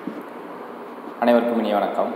அனைவருக்கும் இனிய வணக்கம்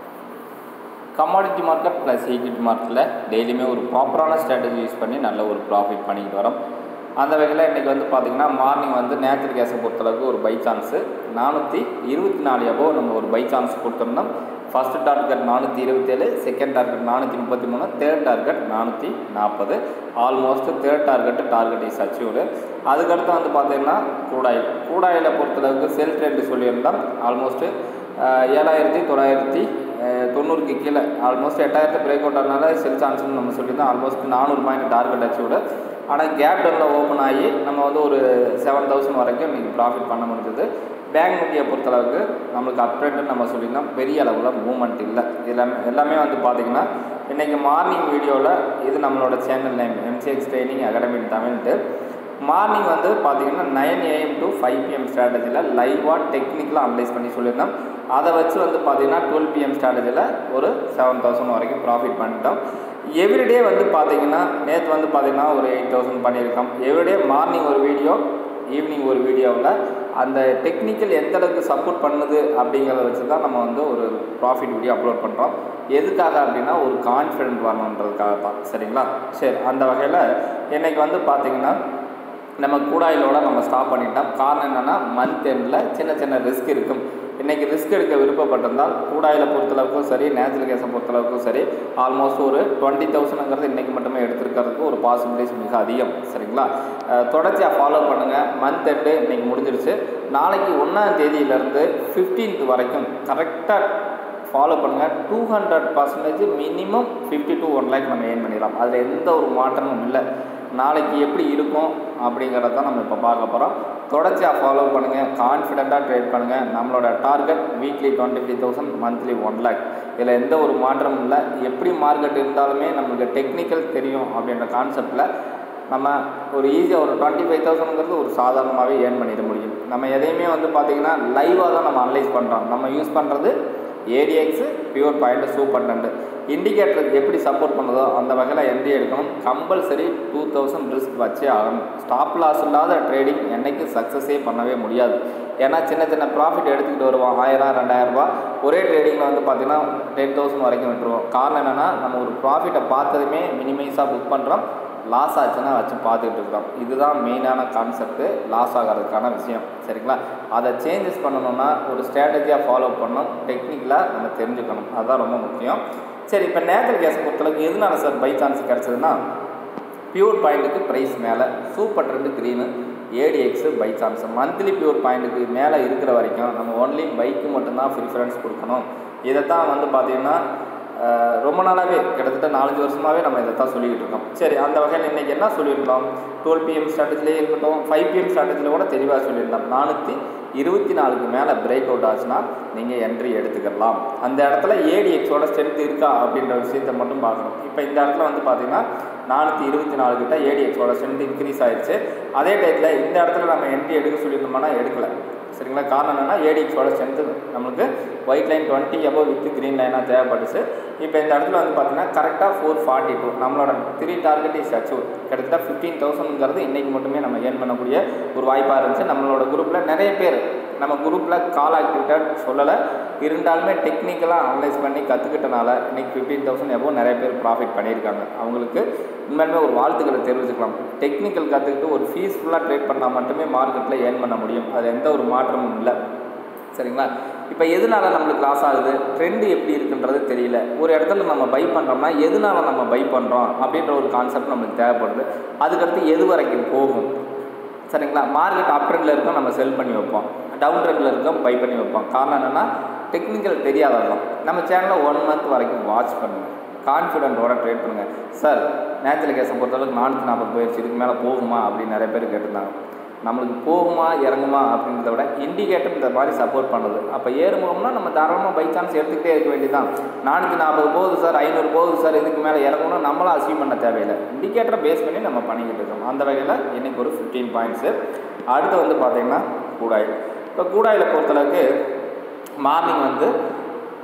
கமாடிட்டி மார்க்கெட் ப்ளஸ் ஈக்விட்டி மார்க்கெட்டில் டெய்லியுமே ஒரு ப்ராப்பரான ஸ்ட்ராட்டஜி யூஸ் பண்ணி நல்ல ஒரு ப்ராஃபிட் பண்ணிக்கிட்டு வரோம் அந்த வகையில் இன்றைக்கி வந்து பார்த்திங்கன்னா மார்னிங் வந்து நேச்சுரல் கேஸை பொறுத்தளவுக்கு ஒரு பை சான்ஸு நானூற்றி இருபத்தி நாலு எபோ நம்ம ஒரு பை சான்ஸ் கொடுத்துருந்தோம் ஃபஸ்ட்டு டார்கெட் நானூற்றி இருபத்தேழு செகண்ட் டார்கெட் நானூற்றி முப்பத்தி மூணு தேர்ட் டார்கெட் நானூற்றி நாற்பது almost third target target is achieved அதுக்கடுத்து வந்து பார்த்திங்கன்னா கூடாயில் கூடாயிலை பொறுத்தளவுக்கு செல் ட்ரெண்ட் சொல்லியிருந்தோம் ஆல்மோஸ்ட்டு ஏழாயிரத்தி தொள்ளாயிரத்தி தொண்ணூறுக்கு கீழே ஆல்மோஸ்ட் எட்டாயிரத்து பிரேக் அவுட் ஆனால செல் சான்ஸ்னு நம்ம சொல்லியிருந்தோம் ஆல்மோஸ்ட் நானூறு பாயிண்ட் டார்கெட் அச்சீவ்டு ஆனால் கேப் டவுனில் ஓப்பன் ஆகி நம்ம வந்து ஒரு செவன் தௌசண்ட் வரைக்கும் இன்றைக்கி ப்ராஃபிட் பண்ண முடிஞ்சது பேங்க் நிஃப்டியை பொறுத்தளவுக்கு நம்மளுக்கு அப்ட்ரெண்ட்னு நம்ம சொல்லியிருந்தோம் பெரிய அளவில் மூவ்மெண்ட் இல்லை எல்லாமே எல்லாமே வந்து பார்த்திங்கன்னா இன்றைக்கி மார்னிங் வீடியோவில் இது நம்மளோட channel name MCX training academy தமிழ்ட்டு மார்னிங் வந்து பார்த்தீங்கன்னா nine AM to five PM ஸ்ட்ராட்டஜியில் லைவாக டெக்னிக்கலாக அனலைஸ் பண்ணி சொல்லியிருந்தோம் அதை வச்சு வந்து பார்த்தீங்கன்னா டுவெல் பிஎம் ஸ்ட்ராட்டஜியில் ஒரு செவன் தௌசண்ட் வரைக்கும் ப்ராஃபிட் பண்ணிட்டோம் எவ்ரிடே வந்து பார்த்தீங்கன்னா நேற்று வந்து பார்த்தீங்கன்னா ஒரு எயிட் தௌசண்ட் பண்ணியிருக்கோம் எவ்ரிடே மார்னிங் ஒரு வீடியோ ஈவினிங் ஒரு வீடியோவில் அந்த டெக்னிக்கல் எந்த அளவுக்கு சப்போர்ட் பண்ணுது அப்படிங்கிறத வச்சு தான் நம்ம வந்து ஒரு ப்ராஃபிட் வீடியோ அப்லோட் பண்ணுறோம் எதுக்காக அப்படின்னா ஒரு கான்ஃபிடென்ட் வரணுன்றதுக்காக தான் சரிங்களா சரி அந்த வகையில் இன்றைக்கி வந்து பார்த்திங்கன்னா நம்ம கூடாயிலோட நம்ம ஸ்டாப் பண்ணிட்டோம் காரணம் என்னென்னா மந்த் எண்டில் சின்ன சின்ன ரிஸ்க் இருக்கும் இன்றைக்கி ரிஸ்க் எடுக்க விருப்பப்பட்டிருந்தால் கூடாயில் பொறுத்தளவுக்கும் சரி நேச்சுரல் கேஸை பொறுத்தளவுக்கும் சரி ஆல்மோஸ்ட் ஒரு டுவெண்ட்டி தௌசண்ட்ங்கிறது இன்றைக்கி மட்டுமே எடுத்துருக்கிறதுக்கு ஒரு பாசிபிலிட்டிஸ் மிக அதிகம் சரிங்களா தொடர்ச்சியாக ஃபாலோ பண்ணுங்கள் மந்த் எண்டு இன்றைக்கி முடிஞ்சிருச்சு நாளைக்கு ஒன்றாம் தேதியிலேருந்து ஃபிஃப்டீன்த் வரைக்கும் கரெக்டாக ஃபாலோ பண்ணுங்கள் two hundred percentage minimum fifty to one lakh நம்ம ஏன் பண்ணிடலாம் அதில் எந்த ஒரு மாற்றமும் இல்லை நாளைக்கு எப்படி இருக்கும் அப்படிங்கிறத தான் நம்ம இப்போ பார்க்க போகிறோம் தொடர்ச்சியாக ஃபாலோ பண்ணுங்கள் கான்ஃபிடெண்ட்டாக ட்ரேட் பண்ணுங்கள் நம்மளோட target weekly twenty three thousand monthly one lakh இதில் எந்த ஒரு மாற்றமும் இல்லை எப்படி மார்க்கெட் இருந்தாலுமே நம்மளுக்கு டெக்னிக்கல் தெரியும் அப்படின்ற கான்செப்டில் நம்ம ஒரு ஈஸியாக ஒரு டுவெண்ட்டி ஃபைவ் தௌசண்ட்ங்கிறது ஒரு சாதாரணமாகவே ஏர்ன் பண்ணிட முடியும் நம்ம எதையுமே வந்து பார்த்திங்கன்னா லைவாக தான் நம்ம அனலைஸ் பண்ணுறோம் நம்ம யூஸ் பண்ணுறது ADX pure point supertrend இண்டிகேட்டருக்கு எப்படி சப்போர்ட் பண்ணுதோ அந்த வகையில் என்ட்ரி எடுக்கணும் கம்பல்சரி டூ தௌசண்ட் ரிஸ்க் வச்சே ஆகணும் ஸ்டாப் லாஸ் இல்லாத ட்ரேடிங் என்றைக்கும் சக்ஸஸே பண்ணவே முடியாது ஏன்னா சின்ன சின்ன ப்ராஃபிட் எடுத்துக்கிட்டு வருவோம் ஆயிரம் ரெண்டாயிரரூபா ஒரே ட்ரேடிங்கில் வந்து பார்த்திங்கன்னா டென் தௌசண்ட் வரைக்கும் விட்டுருவோம் காரணம் என்னென்னா நம்ம ஒரு ப்ராஃபிட்டை பார்த்ததுமே மினிமைஸாக புக் பண்ணுறோம் லாஸ் ஆச்சுன்னா வச்சு பார்த்துக்கிட்டு இருக்கிறோம் இதுதான் மெயினான கான்செப்ட்டு லாஸ் ஆகிறதுக்கான விஷயம் சரிங்களா அதை சேஞ்சஸ் பண்ணணும்னா ஒரு ஸ்ட்ராட்டஜியாக ஃபாலோ பண்ணணும் டெக்னிக்கலாக நம்ம தெரிஞ்சுக்கணும் அதுதான் ரொம்ப முக்கியம் சரி இப்போ நேச்சுரல் கேஸ் பொறுத்தளவுக்கு எதனால சார் பை சான்ஸ் கிடச்சதுன்னா பியூர் பாயிண்ட்டுக்கு ப்ரைஸ் மேலே supertrend green ADX by chance monthly pure பாயிண்ட்டுக்கு மேலே இருக்கிற வரைக்கும் நம்ம ஒன்லி பைக்கு மட்டும்தான் ப்ரிஃபரன்ஸ் கொடுக்கணும் இதை தான் வந்து பார்த்திங்கன்னா ரொம்ப நாளாகவே கிட்டத்தட்ட நாலஞ்சு வருஷமாகவே நம்ம இதை தான் சொல்லிக்கிட்டு இருக்கோம் சரி அந்த வகையில் இன்றைக்கி என்ன சொல்லியிருந்தோம் டுவெல் பிஎம் ஸ்ட்ராட்டஜிலே இருக்கட்டும் ஃபைவ் பிஎம் ஸ்ட்ராட்டஜியில் கூட தெளிவாக சொல்லியிருந்தோம் நானூற்றி இருபத்தி நாலுக்கு மேலே பிரேக் அவுட் ஆச்சுன்னா நீங்கள் என்ட்ரி எடுத்துக்கலாம் அந்த இடத்துல ஏடிஎக்ஸோட ஸ்ட்ரென்த் இருக்கா அப்படின்ற விஷயத்தை மட்டும் பார்க்கணும் இப்போ இந்த இடத்துல வந்து பார்த்திங்கன்னா நானூற்றி இருபத்தி நாலு கிட்ட ஏடிஎக்ஸோட ஸ்ட்ரென்த் இன்க்ரீஸ் ஆயிடுச்சு அதே டயத்தில் இந்த இடத்துல நம்ம என்ட்ரி எடுக்க சொல்லியிருந்தோம்னா எடுக்கலை சரிங்களா காரணம் என்னென்னா ஏடிஎக்ஸோட ஸ்ட்ரென்த்து நம்மளுக்கு white line twenty above with green லைனாக தேவைப்பட்டுச்சு இப்போ இந்த இடத்துல வந்து பார்த்தீங்கன்னா கரெக்டாக ஃபோர் ஃபார்ட்டி டூ நம்மளோட த்ரீ டார்கெட் இஸ் அச்சீவ் கிட்டத்தட்ட ஃபிஃப்டீன் தௌசண்ட்ங்கிறது இன்றைக்கி மட்டுமே நம்ம ஏர்ன் பண்ணக்கூடிய ஒரு வாய்ப்பாக இருந்துச்சு நம்மளோட குரூப்பில் நிறைய பேர் நம்ம குரூப்பில் கால் ஆக்டிவிட்டட் சொல்லலை இருந்தாலுமே டெக்னிக்கலாக அனலைஸ் பண்ணி கற்றுக்கிட்டனால இன்றைக்கி ஃபிஃப்டீன் தௌசண்ட் எபோ நிறைய பேர் ப்ராஃபிட் பண்ணியிருக்காங்க அவங்களுக்கு உண்மையுமே ஒரு வாழ்த்துக்களை தெரிவிச்சுக்கலாம் டெக்னிக்கல் கற்றுக்கிட்டு ஒரு ஃபீஸ்ஃபுல்லாக ட்ரேட் பண்ணால் மட்டுமே மார்க்கெட்டில் ஏர்ன் பண்ண முடியும் அது எந்த ஒரு மாற்றமும் இல்லை சரிங்களா இப்போ எதனால நம்மளுக்கு லாஸ் ஆகுது ட்ரெண்டு எப்படி இருக்குன்றது தெரியல ஒரு இடத்துல நம்ம பை பண்ணுறோம்னா எதனால நம்ம பை பண்ணுறோம் அப்படின்ற ஒரு கான்செப்ட் நம்மளுக்கு தேவைப்படுது அதுக்கடுத்து எது வரைக்கும் போகும் சரிங்களா மார்க்கெட் அப் ட்ரெண்டில் இருக்கும் நம்ம செல் பண்ணி வைப்போம் டவுன் ட்ரெண்டில் இருக்கும் பை பண்ணி வைப்போம் காரணம் என்னென்னா டெக்னிக்கல் தெரியாததான் நம்ம சேனலில் ஒன் மந்த் வரைக்கும் வாட்ச் பண்ணுங்கள் கான்ஃபிடென்ட்டோட ட்ரேட் பண்ணுங்கள் சார் நேச்சுரல் கேஸை பொறுத்தளவுக்கு நானூற்றி நாற்பது போயிடுச்சு இதுக்கு மேலே போகுமா அப்படின்னு நிறைய பேர் கேட்டிருந்தாங்க நம்மளுக்கு போகுமா இறங்குமா அப்படின்றத விட இண்டிகேட்டர் இந்த மாதிரி சப்போர்ட் பண்ணுது அப்போ ஏறுமுகம்னா நம்ம தாராளமாக பை சான்ஸ் எடுத்துக்கிட்டே இருக்க வேண்டியதான் நானூற்றி நாற்பது போகுது சார் ஐநூறு போகுது சார் இதுக்கு மேலே இறங்கணும் நம்மளும் அசீவ் பண்ண தேவையில்லை இண்டிகேட்டரை பேஸ் பண்ணி நம்ம பண்ணிக்கிட்டு இருக்கோம் அந்த வகையில் இன்றைக்கி ஒரு ஃபிஃப்டீன் பாயிண்ட்ஸு அடுத்து வந்து பார்த்திங்கன்னா கூடாயில் இப்போ கூடாயில் பொறுத்தளவுக்கு மார்னிங் வந்து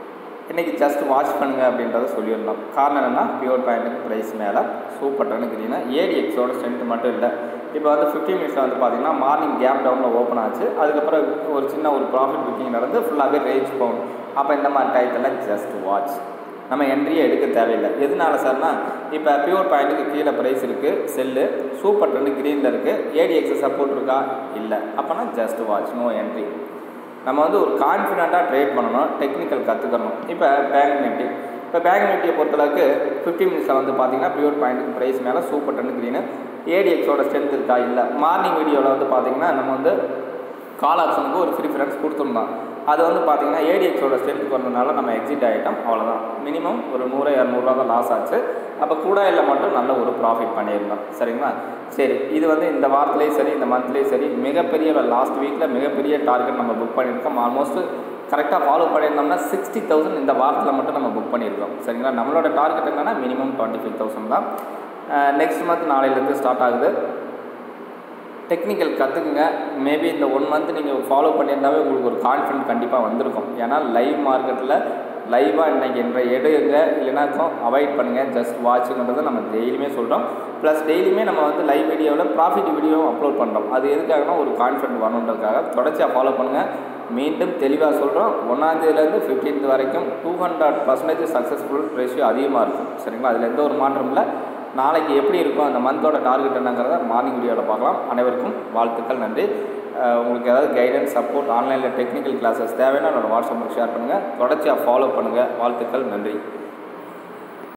இன்றைக்கி ஜஸ்ட் வாட்ச் பண்ணுங்கள் அப்படின்றத சொல்லியிருந்தோம் காரணம் என்னென்னா பியூர் பாயிண்ட்டுக்கு ப்ரைஸ் மேலே சூப்பர் டன்னு கிரீனா ஏடிஎக்ஸோட ஸ்ட்ரென்த் மட்டும் இல்லை இப்போ வந்து ஃபிஃப்டி மினிட்ஸில் வந்து பார்த்தீங்கன்னா மார்னிங் கேப் டவுனில் ஓப்பன் ஆச்சு அதுக்கப்புறம் ஒரு சின்ன ஒரு ப்ராஃபிட் புக்கிங் நடந்து ஃபுல்லாகவே ரேஞ்ச் போகணும் அப்போ இந்த மாதிரி டயத்தில் ஜஸ்ட் வாட்ச் நம்ம என்ட்ரியை எடுக்க தேவையில்லை எதனால சார்னா இப்போ பியூர் பாயிண்ட்டுக்கு கீழே ப்ரைஸ் இருக்குது செல்லு சூப்பர் ட்ரெண்டு க்ரீனில் இருக்குது ஏடிஎக்ஸ் சப்போர்ட் இருக்கா இல்லை அப்போனா ஜஸ்ட் வாட்ச் நோ என்ட்ரி நம்ம வந்து ஒரு கான்ஃபிடெண்ட்டாக ட்ரேட் பண்ணணும் டெக்னிக்கல் கற்றுக்கணும் இப்போ பேங்க் நிஃப்டி இப்போ பேங்க் நிஃப்டியை பொறுத்தளவுக்கு ஃபிஃப்டி மினிட்ஸில் வந்து பார்த்தீங்கன்னா பியூர் பாயிண்ட்டுக்கு ப்ரைஸ் மேலே சூப்பர் ட்ரெண்டு க்ரீனு ஏடிஎக்ஸோட ஸ்ட்ரென்த் இருக்கா இல்லை மார்னிங் வீடியோவில் வந்து பார்த்தீங்கன்னா நம்ம வந்து கால் ஆப்ஷனுக்கு ஒரு ப்ரிஃபரன்ஸ் கொடுத்துருந்தோம் அது வந்து பார்த்தீங்கன்னா ஏடிஎக்ஸோட ஸ்ட்ரென்த் வந்ததுனால நம்ம எக்ஸிட் ஆகிட்டோம் அவ்வளோதான் மினிமம் ஒரு நூறு இரநூறுவா தான் லாஸ் ஆச்சு அப்போ கூடாயில் மட்டும் நல்ல ஒரு ப்ராஃபிட் பண்ணியிருந்தோம் சரிங்களா சரி இது வந்து இந்த வாரத்துலேயும் சரி இந்த மந்த்லேயும் சரி மிகப்பெரிய லாஸ்ட் வீக்கில் மிகப்பெரிய டார்கெட் நம்ம புக் பண்ணியிருக்கோம் ஆல்மோஸ்ட் கரெக்டாக ஃபாலோ பண்ணியிருந்தோம்னா சிக்ஸ்டி தௌசண்ட் இந்த வாரத்தில் மட்டும் நம்ம புக் பண்ணியிருக்கோம் சரிங்களா நம்மளோட டார்கெட் என்னென்னா மினிமம் டுவெண்ட்டி ஃபைவ் தௌசண்ட் தான் நெக்ஸ்ட் மந்த் நாளையிலேருந்து ஸ்டார்ட் ஆகுது டெக்னிக்கல் கற்றுக்குங்க மேபி இந்த ஒன் மந்த் நீங்கள் ஃபாலோ பண்ணியிருந்தாவே உங்களுக்கு ஒரு கான்ஃபிடன்ட் கண்டிப்பாக வந்திருக்கும் ஏன்னா லைவ் மார்க்கெட்டில் லைவாக இன்றைக்கி என்ற எடுங்க இல்லைனாக்கும் அவாய்ட் பண்ணுங்கள் ஜஸ்ட் வாட்சுங்கிறத நம்ம டெய்லியுமே சொல்கிறோம் ப்ளஸ் டெய்லியுமே நம்ம வந்து லைவ் வீடியோவில் ப்ராஃபிட் வீடியோவும் அப்லோட் பண்ணுறோம் அது எதுக்காகனா ஒரு கான்ஃபிடன்ட் வரணுன்றதுக்காக தொடர்ச்சியாக ஃபாலோ பண்ணுங்கள் மீண்டும் தெளிவாக சொல்கிறோம் ஒன்றாந்தேதியிலேருந்து ஃபிஃப்டீன்த் வரைக்கும் two hundred percentage successful ratio அதிகமாக இருக்கும் சரிங்களா அதில் எந்த ஒரு மாற்றமும் இல்லை நாளைக்கு எப்படி இருக்கும் அந்த மந்தோட டார்கெட் என்னங்கிறத மார்னிங் வீடியோவில் பார்க்கலாம் அனைவருக்கும் வாழ்த்துக்கள் நன்றி உங்களுக்கு ஏதாவது கைடன்ஸ் சப்போர்ட் ஆன்லைனில் டெக்னிக்கல் கிளாஸஸ் தேவைன்னா என்னோடய வாட்ஸ்அப்பில் ஷேர் பண்ணுங்கள் தொடர்ச்சியாக ஃபாலோ பண்ணுங்கள் வாழ்த்துக்கள் நன்றி